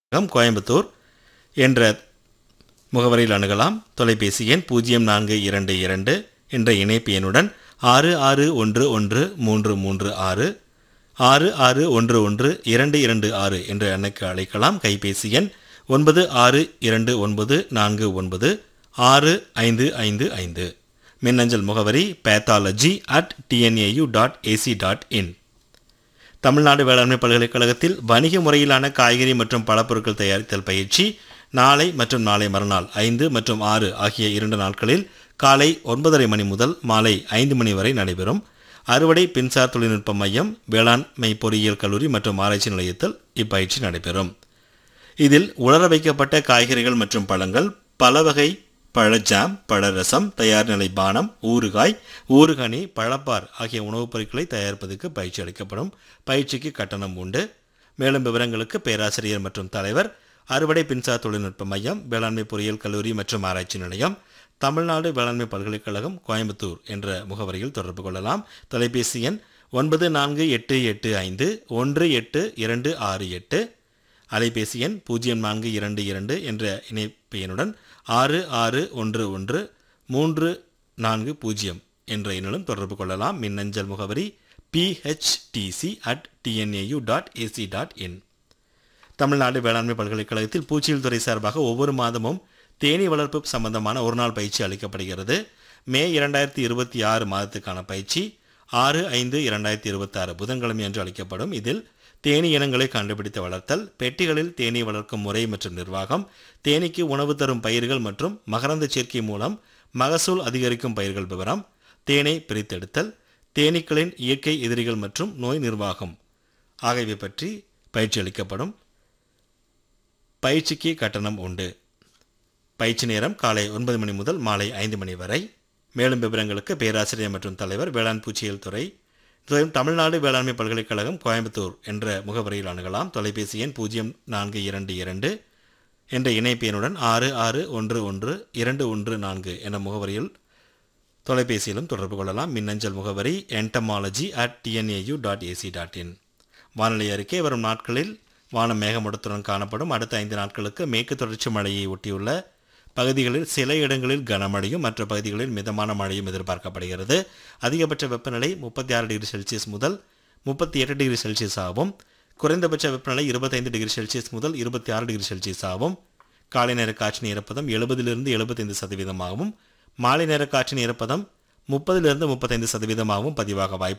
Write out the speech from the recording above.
come Coimbatore என்ற முகவரியில் அணுகலாம் தொலைபேசி எண் பூஜ்ஜியம் நான்கு இரண்டு இரண்டு என்ற இணைப்பு எண்ணுடன் ஆறு ஆறு ஒன்று ஒன்று மூன்று மூன்று ஆறு ஆறு ஆறு ஒன்று ஒன்று இரண்டு இரண்டு ஆறு என்ற எண்ணுக்கு அழைக்கலாம் கைபேசி எண் ஒன்பது ஆறு இரண்டு ஒன்பது நான்கு ஒன்பது ஆறு ஐந்து ஐந்து ஐந்து மின்னஞ்சல் முகவரி pathology at TNAU dot AC dot in Tamil Nadu வேளாண்மை பல்கலைக்கழகத்தில் வணிக முறையிலான காய்கறி மற்றும் பழப்பொருட்கள் தயாரித்தல் பயிற்சி நாளை மற்றும் நாளை மறுநாள் ஐந்து மற்றும் ஆறு ஆகிய இரண்டு நாட்களில் காலை ஒன்பதரை மணி முதல் மாலை ஐந்து மணி வரை நடைபெறும் அறுவடை மின்சார் தொழில்நுட்ப மையம் வேளாண்மை பொறியியல் கல்லூரி மற்றும் ஆராய்ச்சி நிலையத்தில் இப்பயிற்சி நடைபெறும் இதில் உலர வைக்கப்பட்ட காய்கறிகள் மற்றும் பழங்கள் பல வகை பழஜாம் பழரசம் தயார் நிலை பானம் ஊறுகாய் ஊறுகனி பழப்பார் ஆகிய உணவுப் பொருட்களை தயாரிப்பதற்கு பயிற்சி அளிக்கப்படும் பயிற்சிக்கு கட்டணம் உண்டு மேலும் விவரங்களுக்கு பேராசிரியர் மற்றும் தலைவர் அறுவடை மின்சார் தொழில்நுட்ப மையம் வேளாண்மை பொறியியல் கல்லூரி மற்றும் ஆராய்ச்சி நிலையம் தமிழ்நாடு வேளாண்மை பல்கலைக்கழகம் கோயம்புத்தூர் என்ற முகவரியில் தொடர்பு கொள்ளலாம் தொலைபேசி எண் ஒன்பது நான்கு எட்டு எட்டு ஐந்து ஒன்று எட்டு இரண்டு ஆறு எட்டு அலைபேசி எண் பூஜ்ஜியம் நான்கு இரண்டு இரண்டு என்ற இணைப்பு எண்ணுடன் ஆறு ஆறு ஒன்று ஒன்று மூன்று நான்கு பூஜ்ஜியம் என்ற எண்ணிலும் தொடர்பு கொள்ளலாம் மின்னஞ்சல் முகவரி PHTC at TNAU dot AC dot in Tamil Nadu வேளாண்மை பல்கலைக்கழகத்தில் பூச்சியல் துறை சார்பாக ஒவ்வொரு மாதமும் தேனீ வளர்ப்பு சம்பந்தமான ஒரு நாள் பயிற்சி அளிக்கப்படுகிறது மே இரண்டாயிரத்தி இருபத்தி ஆறு மாதத்துக்கான பயிற்சி ஆறு ஐந்து இரண்டாயிரத்தி இருபத்தாறு புதன்கிழமை அன்று அளிக்கப்படும் இதில் தேனீ இனங்களை கண்டுபிடித்து வளர்த்தல் பெட்டிகளில் தேனீ வளர்க்கும் முறை மற்றும் நிர்வாகம் தேனீக்கு உணவு தரும் பயிர்கள் மற்றும் மகரந்த சேர்க்கை மூலம் மகசூல் அதிகரிக்கும் பயிர்கள் விவரம் தேனை பிரித்தெடுத்தல் தேனீக்களின் இயற்கை எதிரிகள் மற்றும் நோய் நிர்வாகம் ஆகியவை பற்றி பயிற்சி அளிக்கப்படும் பயிற்சிக்கு கட்டணம் உண்டு பயிற்சி நேரம் காலை ஒன்பது மணி முதல் மாலை ஐந்து மணி வரை மேலும் விவரங்களுக்கு பேராசிரியர் மற்றும் தலைவர் வேளாண் பூச்சியியல் துறை துறை- தமிழ்நாடு வேளாண்மை பல்கலைக்கழகம் கோயம்புத்தூர் என்ற முகவரியில் அணுகலாம் தொலைபேசி எண் பூஜ்ஜியம் நான்கு இரண்டு இரண்டு என்ற இணைப்பு எண்ணுடன் ஆறு ஆறு ஒன்று ஒன்று இரண்டு ஒன்று நான்கு என்ற முகவரியில் தொலைபேசியிலும் தொடர்பு கொள்ளலாம் மின்னஞ்சல் முகவரி entomology at TNAU dot AC dot in வானிலை அறிக்கை வரும் நாட்களில் வானம் மேகமூட்டத்துடன் காணப்படும் அடுத்த ஐந்து நாட்களுக்கு மேற்கு தொடர்ச்சி மழையை ஒட்டியுள்ள பகுதிகளில் சில இடங்களில் கனமழையும் மற்ற பகுதிகளில் மிதமான மழையும் எதிர்பார்க்கப்படுகிறது அதிகபட்ச வெப்பநிலை முப்பத்தி ஆறு டிகிரி செல்சியஸ் முதல் முப்பத்தி எட்டு டிகிரி செல்சியஸ் ஆகும் குறைந்தபட்ச வெப்பநிலை இருபத்தைந்து டிகிரி செல்சியஸ் முதல் இருபத்தி ஆறு டிகிரி செல்சியஸ் ஆகும் காலை நேர காற்றின் ஈரப்பதம் எழுபதிலிருந்து எழுபத்தைந்து சதவீதமாகவும் மாலை நேர காற்றின் ஈரப்பதம் முப்பதிலிருந்து முப்பத்தைந்து சதவீதமாகவும் பதிவாக வாய்ப்பு